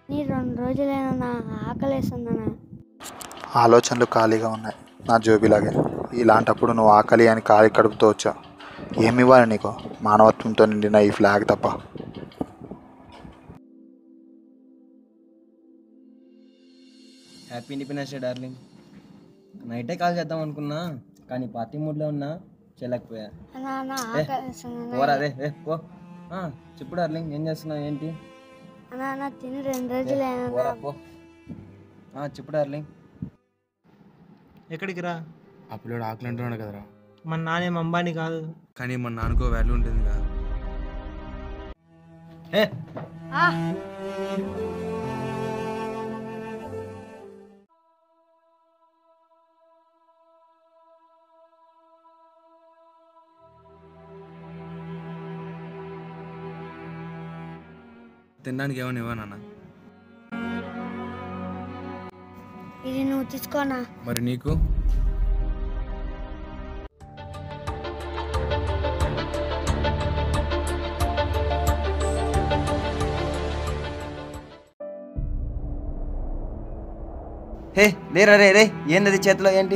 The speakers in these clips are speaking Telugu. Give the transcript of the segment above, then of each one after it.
నీ రెండు రోజులైనా ఆకలేస్తుందన్నా ఆలోచనలు ఖాళీగా ఉన్నాయి నా జోబిలాగే ఇలాంటప్పుడు నువ్వు ఆకలి అని ఖాళీ కడుపుతో వచ్చావు ఏమి ఇవ్వాలి నీకు మానవత్వంతో నిండిన ఈ ఫ్లాగ్ తప్ప హ్యాపీ ఇండిపెండెన్స్ డే డార్లింగ్ నైటే కాల్ చేద్దాం అనుకున్నా కానీ పార్టీ మూడ్లో ఉన్నా చేయలేకపోయా అన్నా అన్న ఏ, ఆకలేస్తుందన్నా పోరా రే ఏ పో ఆ, చెప్పు డార్లింగ్ ఏం చేస్తున్నావు ఏంటి అన్న అన్న తిని రెండు ఏ, రోజులైనా పోరా పో ఆ, చెప్పు డార్లింగ్ ఎక్కడికి రా ఆ పిల్లడు ఆకలి అంటున్నాడు కదరా మన నానేం అంబానీ కాదు కానీ మన నాన్నకో వాల్యూ ఉంటుంది కదా ఏ తినడానికి ఏమైనా ఇవ్వనా నాన్న ఇది నువ్వు తీసుకోనా మరి నీకు హే లేరా రే రే ఏంది చేతిలో ఏంటి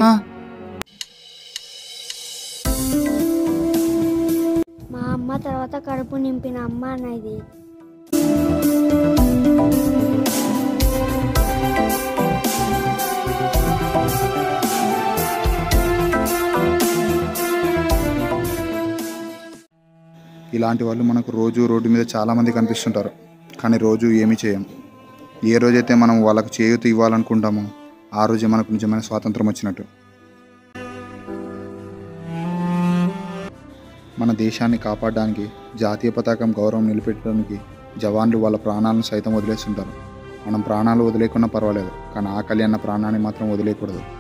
మా అమ్మ తర్వాత కడుపు నింపిన అమ్మ అన్న ఇది ఇలాంటి వాళ్ళు మనకు రోజు రోడ్డు మీద చాలామంది కనిపిస్తుంటారు కానీ రోజు ఏమీ చేయం ఏ రోజైతే మనం వాళ్ళకు చేయూత ఇవ్వాలనుకుంటామో ఆ రోజే మనకు నిజమైన స్వాతంత్రం వచ్చినట్టు మన దేశాన్ని కాపాడడానికి జాతీయ పతాకం గౌరవం నిలబెట్టడానికి జవాన్లు వాళ్ళ ప్రాణాలను సైతం వదిలేస్తుంటారు మనం ప్రాణాలు వదిలేకున్నా పర్వాలేదు కానీ ఆకలి అన్న ప్రాణాన్ని మాత్రం వదిలేయకూడదు